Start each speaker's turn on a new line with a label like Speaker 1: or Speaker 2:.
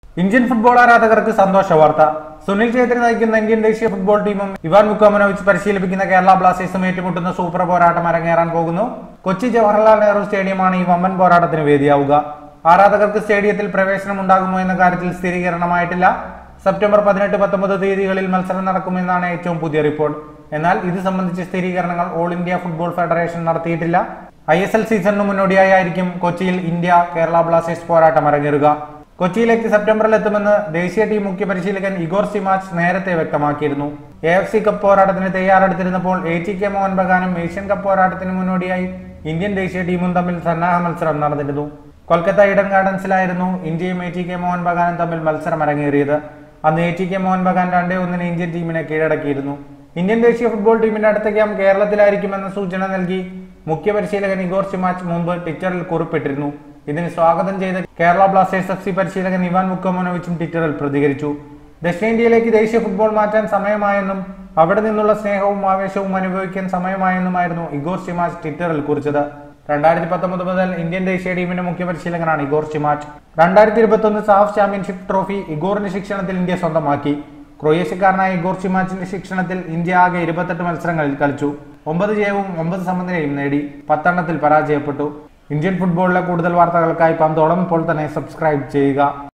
Speaker 1: Indian football ആരാധകർക്ക് സന്തോഷ വാർത്ത സുനിൽ ഛേത്രി നയിക്കുന്ന ഇന്ത്യൻ ദേശീയ ഫുട്ബോൾ ടീമും ഇവാൻ മുക്കോമനോവിച്ച് പരിശീലിപ്പിക്കുന്ന കേരള ബ്ലാസ്റ്റേഴ്സും ഏറ്റുമുട്ടുന്ന സൂപ്പർ പോരാട്ടം അരങ്ങേറാൻ പോകുന്നു കൊച്ചി ജവഹർലാൽ നെഹ്റു സ്റ്റേഡിയമാണ് ഈ വമ്പൻ പോരാട്ടത്തിന് വേദിയാവുക ആരാധകർക്ക് സ്റ്റേഡിയത്തിൽ പ്രവേശനം ഉണ്ടാകുമോ എന്ന കാര്യത്തിൽ സ്ഥിരീകരണമായിട്ടില്ല സെപ്റ്റംബർ പതിനെട്ട് പത്തൊമ്പത് തീയതികളിൽ മത്സരം നടക്കുമെന്നാണ് ഏറ്റവും പുതിയ റിപ്പോർട്ട് എന്നാൽ ഇത് സംബന്ധിച്ച സ്ഥിരീകരണങ്ങൾ ഓൾ ഇന്ത്യ ഫുട്ബോൾ ഫെഡറേഷൻ നടത്തിയിട്ടില്ല ഐ എസ് എൽ സീസണിന് മുന്നോടിയായിരിക്കും കൊച്ചിയിൽ ഇന്ത്യ കേരള ബ്ലാസ്റ്റേഴ്സ് പോരാട്ടം അരങ്ങേറുക കൊച്ചിയിലേക്ക് സെപ്റ്റംബറിൽ എത്തുമെന്ന് ദേശീയ ടീം മുഖ്യ പരിശീലകൻ ഇഗോർ സിമാച്ച് നേരത്തെ വ്യക്തമാക്കിയിരുന്നു എ എഫ് സി കപ്പ് പോരാട്ടത്തിന് തയ്യാറെടുത്തിരുന്നപ്പോൾ എ ടി കെ മോഹൻ ബഗാനും ഏഷ്യൻ കപ്പ് പോരാട്ടത്തിന് മുന്നോടിയായി ഇന്ത്യൻ ദേശീയ ടീമും തമ്മിൽ സന്നാഹ മത്സരം നടന്നിരുന്നു കൊൽക്കത്ത ഈഡൻ ഗാർഡൻസിലായിരുന്നു ഇന്ത്യയും എ ടി കെ മോഹൻ ബഗാനും തമ്മിൽ മത്സരം അരങ്ങേറിയത് അന്ന് A T K Mohan Bagan രണ്ടേ ഒന്നിന് ഇന്ത്യൻ ടീമിനെ കീഴടക്കിയിരുന്നു ഇന്ത്യൻ ദേശീയ ഫുട്ബോൾ ടീമിന്റെ അടുത്ത ക്യാമ്പ് കേരളത്തിലായിരിക്കുമെന്ന സൂചന നൽകി മുഖ്യ പരിശീലകൻ ഇഗോർ സിമാച്ച് മുമ്പ് ട്വിറ്ററിൽ കുറിപ്പിട്ടിരുന്നു ഇതിന് സ്വാഗതം ചെയ്ത കേരള ബ്ലാസ്റ്റേഴ്സ് എഫ് സി പരിശീലകൻ ഇവാൻ മുക്കമോനോവിച്ചും ട്വിറ്ററിൽ പ്രതികരിച്ചു ദക്ഷിണേന്ത്യയിലേക്ക് ദേശീയ ഫുട്ബോൾ മാറ്റാൻ സമയമായെന്നും അവിടെ നിന്നുള്ള സ്നേഹവും ആവേശവും അനുഭവിക്കാൻ സമയമായെന്നുമായിരുന്നു ഇഗോർ സിമാച്ച് ട്വിറ്ററിൽ കുറിച്ചത് രണ്ടായിരത്തി പത്തൊമ്പത് മുതൽ ഇന്ത്യൻ ദേശീയ ടീമിന്റെ മുഖ്യ പരിശീലകനാണ് ഇഗോർ ചിമാച്ച് രണ്ടായിരത്തി ഇരുപത്തൊന്ന് സാഫ് ചാമ്പ്യൻഷിപ്പ് ട്രോഫി ഇഗോറിന്റെ ശിക്ഷണത്തിൽ ഇന്ത്യ സ്വന്തമാക്കി ക്രൊയേഷ്യക്കാരനായ ഇഗോർ ചിമാച്ചിന്റെ ശിക്ഷണത്തിൽ ഇന്ത്യ ആകെ ഇരുപത്തെട്ട് മത്സരങ്ങളിൽ കളിച്ചു ഒമ്പത് ജയവും ഒമ്പത് സമനിലയും നേടി പത്തെണ്ണത്തിൽ പരാജയപ്പെട്ടു ഇന്ത്യൻ ഫുട്ബോളിലെ കൂടുതൽ വാർത്തകൾക്കായി പന്തോളം ഇപ്പോൾ തന്നെ സബ്സ്ക്രൈബ് ചെയ്യുക